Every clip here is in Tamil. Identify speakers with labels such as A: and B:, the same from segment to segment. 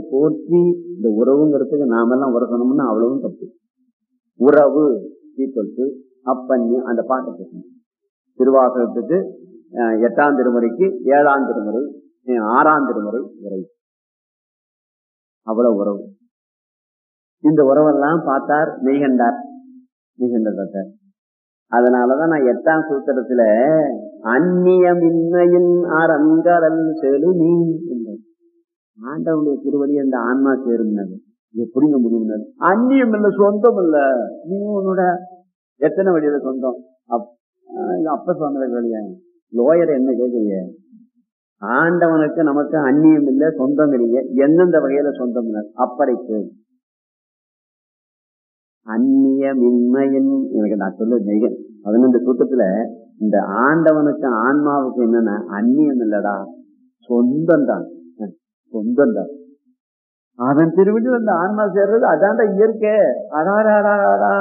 A: போற்றி இந்த உறவுங்கிறதுக்கு நாமெல்லாம் உரை சொன்னோம்னா அவ்வளவும் தப்பு உறவு ஈக்குவல் டு அப்பன்னியம் அந்த பாட்டை கேட்கணும் திருவாசகத்துக்கு அஹ், எட்டாம் திருமுறைக்கு ஏழாம் திருமுறை அஹ், ஆறாம் திருமுறை உரை அவ்வளவு உறவு இந்த உறவெல்லாம் பார்த்தார் மெய்கண்டார் மெய்கண்டார் பார்த்தார் அதனாலதான் நான் எட்டாம் சூத்திரத்துல அந்நியமின்மையின் அறங்கடல் செழுமீ என்றேன் ஆண்டவனுடைய திருவடி அந்த ஆன்மா சேரும்னாரு எப்படிங்க முடியும் அந்நியம் இல்ல சொந்தம் இல்ல நீ உன்னோட எத்தனை வழியில சொந்தம் அப்- ஆஹ் அப்ப சொன்ன வழியா லோயர் என்ன கேக்குறீங்க ஆண்டவனுக்கு நமக்கு அந்நியம் இல்ல சொந்தம் இல்லையே எந்தெந்த வகையில சொந்தம் இல்லை அப்படைக்கு அந்நியமின்மையின் எனக்கு நான் சொல்ல மிக பதினெண்டு கூட்டத்துல இந்த ஆண்டவனுக்கு ஆன்மாவுக்கு என்னன்னா அந்நியம் இல்லடா சொந்தம் தான் சொந்தம் தான் அவன் திருவிழி அந்த ஆன்மா சேர்றது அதான்டா இயற்கை அடாடாடாடா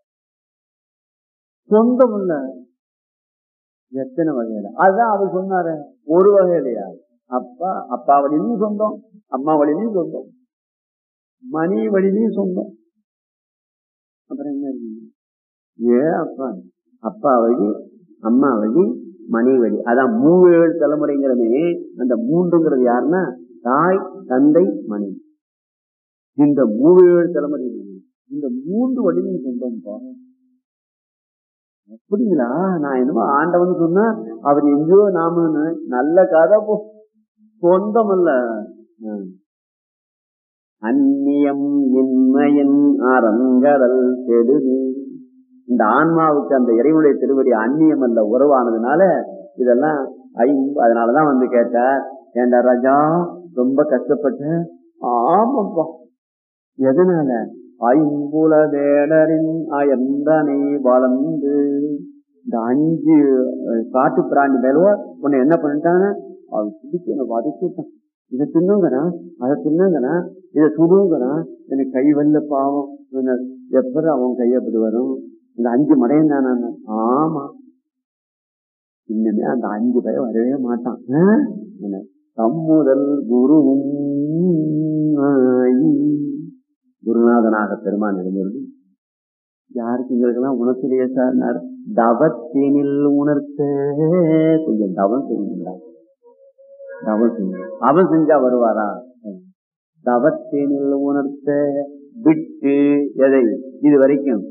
A: சொந்தம் இல்ல எத்தனை வகையில அதான் அவர் சொன்னாரு ஒரு வகையிலையா அப்பா அப்பா வழியிலையும் சொந்தம் அம்மா வழியிலையும் சொந்தம் மணி வழியிலையும் சொந்தம் அப்புறம் என்ன இருக்கு? ஏ அப்பா அப்பா வழி அம்மா வழி மணி வழி அதான் மூவேழு தலைமுறைங்கிறமே அந்த மூன்றுங்கிறது யாருன்னா தாய் தந்தை மணி இந்த மூவேழு தலைமுறை இந்த மூன்று வழியும் சொந்தம் பாருங்க அப்படிங்களா நான் என்னமோ ஆண்டவன் சொன்னா அவர் எங்கேயோ நாம நல்ல கதை போ சொந்தம் இல்ல ம். அந்நியம் இன்மையன் அரங்கடல் செடுதி இந்த ஆன்மாவுக்கு அந்த இறைவனுடைய திருவடி அந்நியம் அல்ல உறவானதுனால இதெல்லாம் ஐம்பு அதனாலதான் வந்து கேட்டார் ஏண்டா ராஜா ரொம்ப கஷ்டப்பட்டு ஆமாப்பா எதனால ஐம்புல வேடரின் அயந்தனை வளர்ந்து இந்த அஞ்சு அஹ், காட்டு பிராணி மேலவோ உன்னை என்ன பண்ணிட்டாங்க அவன் பிடிச்சு என்ன வதக்கிட்டான் இதை தின்னுங்கிறான் அதை தின்னுங்கிறான் இதை சுடுங்கிறான் எனக்கு கை வல்ல பாவம் எப்படி அவன் கை அப்படி வரும் இந்த அஞ்சு மடையன் தானே ஆமா இன்னுமே அந்த அஞ்சு பேர் வரவே மாட்டான் ஆ? என்ன தம்முதல் குருவும் ஆயி. குருநாதனாக பெருமான் இருந்தது யாருக்கு எங்களுக்கெல்லாம் உணர்ச்சிலேயே சார் தவத்தினில் உணர்த்த கொஞ்சம் தவம் செய்யுங்களா தவம் செய்யுங்க அவன் செஞ்சா வருவாரா தவத்தினில் உணர்த்த விட்டு எதை இது வரைக்கும்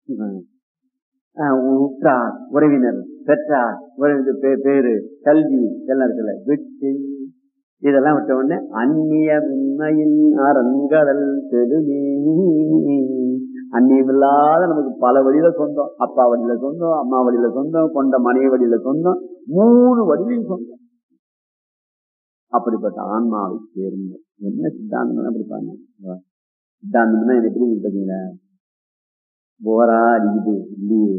A: ஆஹ் உற்றார் உறவினர் பெற்றார் உறவினர் பே- பேரு கல்வி எல்லாம் இருக்குல்ல விட்டு இதெல்லாம் விட்ட உடனே அந்நியமின்மையின் அரங்கடல் செடுமே அந்நியமில்லாத நமக்கு பல வழியில சொந்தம் அப்பா வழியில சொந்தம் அம்மா வழியில சொந்தம் கொண்ட மனைவி வழியில சொந்தம் மூணு வழியிலும் சொந்தம் அப்படிப்பட்ட ஆன்மாவை சேர்ந்த என்ன சித்தாந்தம் அப்படி பண்ண சித்தாந்தம்னா எனக்கு எப்படி இருக்கு பாத்தீங்களா போரா அடிக்குது இல்லையே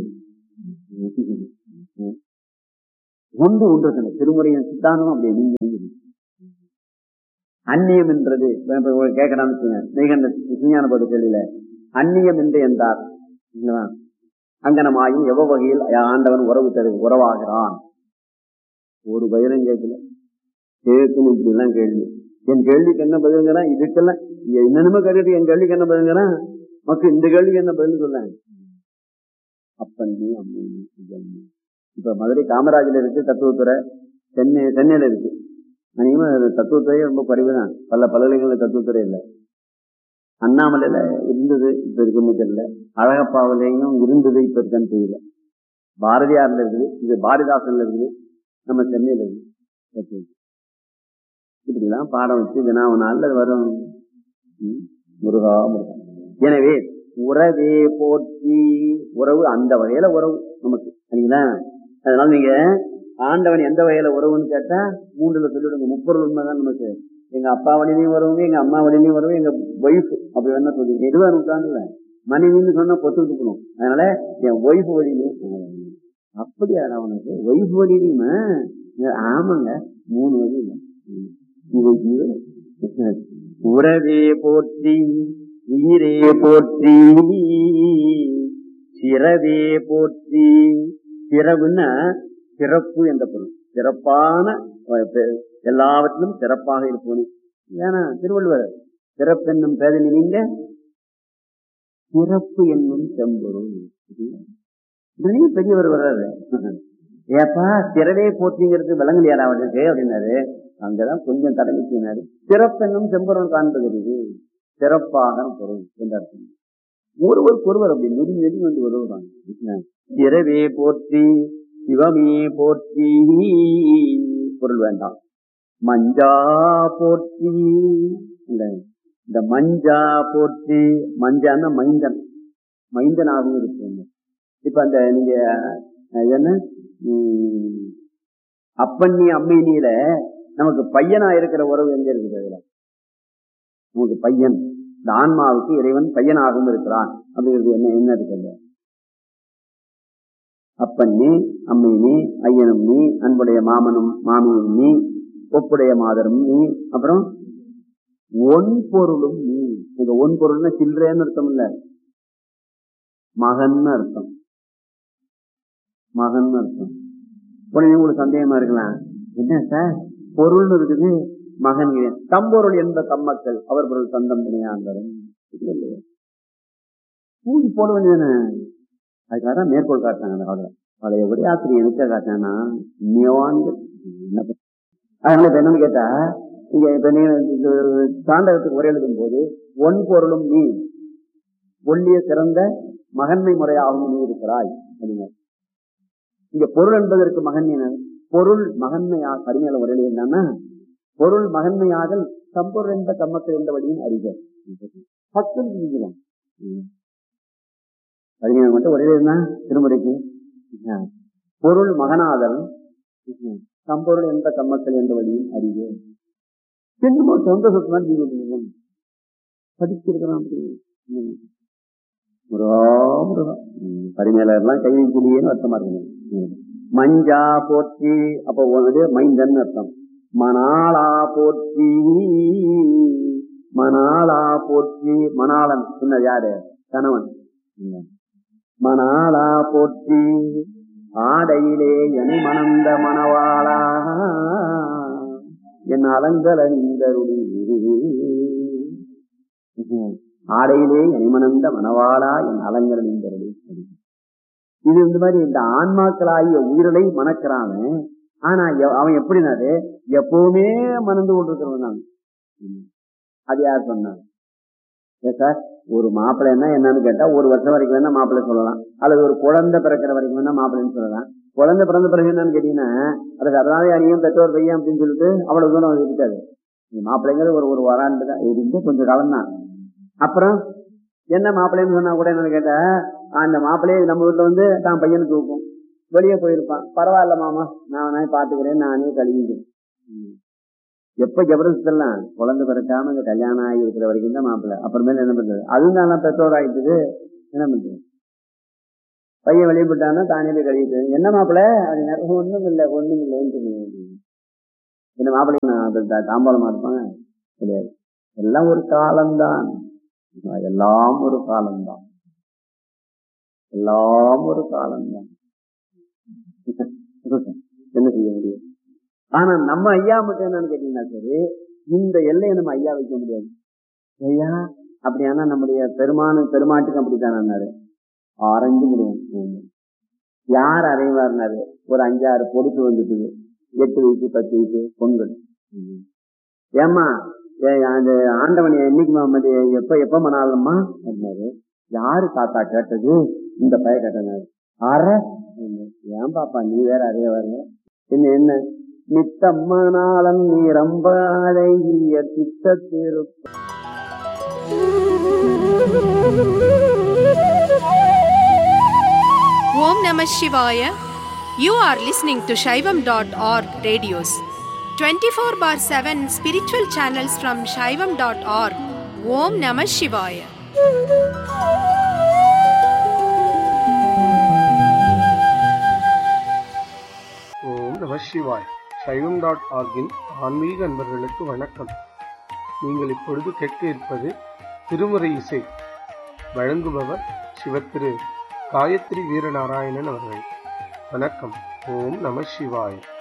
A: ஒன்று ஒன்று சொன்ன திருமுறையின் சித்தாந்தம் அப்படி நீங்க நீங்க அந்நியம் என்றது கேட்கறான்னு நெய்கண்ட விஞ்ஞான போது கேள்வியில அந்நியம் என்று என்றார் இல்லையா? அங்கனமாயும் எவ்வ வகையில் ஆண்டவன் உறவு தரு உறவாகிறான் ஒரு பயிரும் கேட்கல கேட்கணும் இப்படி எல்லாம் கேள்வி என் கேள்விக்கு என்ன பதிலுங்கிறான் இதுக்கெல்லாம் என்னென்னமோ கேட்டுட்டு என் கேள்விக்கு என்ன பதிலுங்கிறான் மக்கள் இந்த கேள்விக்கு என்ன பதில் சொல்ல அப்பன்னி அம்மனி இதன்னி. இப்ப மதுரை காமராஜில் இருக்கு தத்துவத்துறை சென்னை சென்னையில இருக்கு அநேகமா அது தத்துவத்துறையே ரொம்ப குறைவு தான் பல பல்கலைக்கழக தத்துவத்துறை இல்லை அண்ணாமலையில இருந்தது இப்ப இருக்குன்னு தெரியல அழகப்பாவிலையும் இருந்தது இப்ப இருக்கான்னு தெரியல பாரதியார்ல இருக்குது இது பாரதிதாசன்ல இருக்குது நம்ம சென்னையில இருக்கு தத்துவம். இப்படிலாம் பாடம் வச்சு வினாவு நாள்ல வரும் ம், முருகா முருகா எனவே உறவே போற்றி உறவு அந்த வகையில உறவு நமக்கு சரிங்களா அதனால நீங்க ஆண்டவன் எந்த வகையில உறவுன்னு கேட்டா மூன்றுல சொல்லிடுங்க முப்பொருள் உண்மைதான் நமக்கு எங்க அப்பா வழியிலையும் வருவங்க எங்க அம்மா வழியிலையும் வருவோம் எங்க ஒய்ஃப் அப்படி வேணா சொல்லுங்க எதுவா இருக்காங்கல்ல மனைவின்னு சொன்னா பொத்து விட்டுக்கணும் அதனால என் ஒய்ஃப் வழியிலையும் அப்படியா அவனுக்கு ஒய்ஃப் வழியிலையுமா ஆமாங்க மூணு வழி இல்லை ம். இது இது உறவே போற்றி உயிரே போற்றி சிறவே போற்றி சிறவுன்னா சிறப்பு என்ற பொருள் சிறப்பான அஹ், பெ- எல்லாவற்றிலும் சிறப்பாக இருப்போம் ஏன்னா திருவள்ளுவர் பிறப்பென்னும் பேதனி நீங்க பிறப்பு என்னும் செம்பொருள் இதுலயும் பெரியவர் வர்றாரு ஏப்பா திறவே போற்றிங்கிறது விளங்கலையாரா அவனுக்கு அப்படின்னாரு அங்கதான் கொஞ்சம் தடவிச்சினாரு சிறப்பென்னும் செம்பொருள் காண்பது சிறப்பாக பொருள் என்ற அர்த்தம் ஒருவருக்கு ஒருவர் அப்படி நெருங்கி நெருங்கி வந்து வருவாங்க திறவே போற்றி சிவமே போற்றி பொருள் வேண்டாம் மஞ்சா போற்றி இந்த இந்த மஞ்சா போற்றி மஞ்சான்னா மைந்தன் மைந்தனாகவும் இருக்கு இப்ப அந்த நீங்க அஹ், என்ன உம், அப்பண்ணி அம்மினியில நமக்கு பையனா இருக்கிற உறவு எங்க இருக்குது அதுல நமக்கு பையன் இந்த ஆன்மாவுக்கு இறைவன் பையனாகவும் இருக்கிறான் அப்படிங்கிறது என்ன என்ன இருக்குது அப்பண்ணி அம்மினி ஐயனும் நீ அன்புடைய மாமனும் மாமியும் நீ ஒப்புடைய மாதரும் நீ அப்புறம் ஒன் பொருளும் நீ இந்த ஒன் பொருள்னா சில்லறைன்னு அர்த்தம் இல்ல மகன் அர்த்தம் மகன் அர்த்தம் உடனே உங்களுக்கு சந்தேகமா இருக்கலாம் என்ன சார் பொருள்னு இருக்குது மகன் கிடையாது. தம்பொருள் என்ப தம்மக்கள் அவர் பொருள் தந்தம் துணையாந்தரும் இல்ல இல்லையா கூடி போட வேண்டியதானே அதுக்காக தான் மேற்கோள் காட்டாங்க அந்த காலத்துல பழைய உரை ஆசிரியர் எதுக்க காட்டானா நியோந்து என்ன பண்றது? அதனால இப்ப என்னன்னு கேட்டா இங்க இப்ப நீங்க இந்த ஒரு தாண்டகத்துக்கு உரை எழுதும் போது ஒன் பொருளும் நீ ஒல்லிய சிறந்த மகன்மை முறையாகவும் நீ இருக்கிறாய் அப்படிங்க இங்க பொருள் என்பதற்கு மகன் என்ன பொருள் மகன்மையா கடுமையில உரையில என்னன்னா பொருள் மகன்மையாதல் தம்பொருள் என்ப தம்மக்கள் என்ற வழியும் அறிக பத்து செஞ்சுக்கலாம் கடுமையாக மட்டும் ஒரே தான் திருமுறைக்கு ஆ. பொருள் மகனாதல் ம். தம்பொருள் என்ற தம்மக்கள் என்ற வழியும் அறிக என்னமோ சந்தோஷத்தை தான் ஜீவிக்கணும் படிச்சிருக்கலாம் அப்படி ம். முருகா முருகா ம். பரிமேலர்லாம் கை வைக்கலையேன்னு அர்த்தமா இருக்கணும் ம். மஞ்சா போற்றி அப்ப வந்து மைந்தன் அர்த்தம் மணாளா போற்றி மணாளா போற்றி மணாளன் சொன்னது யாரு கணவன் ம். மணாளா போற்றி ஆடையிலே எனை மணந்த மணவாளா என் அலங்கல நீந்தருளி ஆடையிலே எனை மணந்த மணவாளா என் அலங்கல நீந்தருளி இது இந்த மாதிரி இந்த ஆன்மாக்களாகிய உயிரலை மணக்கிறான் ஆனா எ- அவன் எப்படினாரு எப்பவுமே மணந்து கொண்டிருக்கிறவன் தான் அது யார் சொன்னான் ஏன் சார் ஒரு மாப்பிள்ளைன்னா என்னன்னு கேட்டா ஒரு வருஷம் வரைக்கும் வேணா மாப்பிள்ளை சொல்லலாம் அல்லது ஒரு குழந்தை பிறக்கிற வரைக்கும் வேணா மாப்பிள்ளைன்னு சொல்லலாம் குழந்தை பிறந்த பிறகு என்னன்னு கேட்டீங்கன்னா அது சரதாவே அணியும் பெற்றோர் பையன் அப்படின்னு சொல்லிட்டு அவ்வளவு தூரம் அது இருக்காது இந்த மாப்பிள்ளைங்கிறது ஒரு ஒரு வராண்டு தான் இருந்து கொஞ்சம் காலம் தான் அப்புறம் என்ன மாப்பிள்ளைன்னு சொன்னா கூட என்னன்னு கேட்டா அந்த மாப்பிள்ளையே நம்ம வீட்டுல வந்து தான் பையனுக்கு தூக்கும் வெளியே போயிருப்பான் பரவாயில்ல மாமா நானே பாத்துக்கிறேன் நானே கழுவிக்கிறேன் ம். எப்ப ஜபரதெல்லாம் குழந்தை பிறக்காம இந்த கல்யாணம் ஆகி இருக்கிற வரைக்கும் தான் மாப்பிள்ளை அப்புறமேல என்ன பண்றது அதுவும் நல்லா பெற்றோர் ஆயிட்டுது என்ன பண்றது பையன் வெளியே போட்டான்னா தானே போய் கழுவிட்டு என்ன மாப்பிள்ளை அது ஒண்ணும் இல்லை ஒண்ணும் இல்லைன்னு சொல்லுவேன் என்ன மாப்பிள்ளை நான் அது தா- தாம்பாளமா இருப்பாங்க கிடையாது எல்லாம் ஒரு காலம்தான் எல்லாம் ஒரு காலம்தான் எல்லாம் ஒரு காலம்தான் என்ன செய்ய முடியும் ஆனா நம்ம ஐயா மட்டும் என்னன்னு கேட்டீங்கன்னா சரி இந்த எல்லையை நம்ம ஐயா வைக்க முடியாது ஐயா அப்படியானா நம்முடைய பெருமானு பெருமாட்டுக்கு அப்படித்தானாரு ஆரஞ்சு முடியும் ம். யார் அறைவாருனாரு ஒரு அஞ்சாறு பொறுப்பு வந்துட்டு எட்டு வயசு பத்து வயசு பொங்கல் ம். ஏம்மா ஏ, அந்த ஆண்டவனை என்னைக்கு மாமதி எப்ப எப்ப மணாலம்மா அப்படின்னாரு யாரு தாத்தா கேட்டது இந்த பய கேட்டனாரு அற ஏன் பாப்பா நீ வேற அறைய வர என்ன என்ன நித்தம்மனாளன் நீரம்ப அழகிய சித்த திருப்ப
B: Om Namah Shivaya. You are listening to Shaivam.org radios. 24 bar 7 spiritual channels from Shaivam.org. Om Namah Shivaya.
C: ஓம் நம சிவாய் சைவம் டாட் ஆர்கின் ஆன்மீக அன்பர்களுக்கு வணக்கம் நீங்கள் இப்பொழுது கேட்க இருப்பது திருமுறை இசை வழங்குபவர் சிவத்திரு காயத்ரி வீரநாராயணன் அவர்கள் வணக்கம் ஓம் நம சிவாய்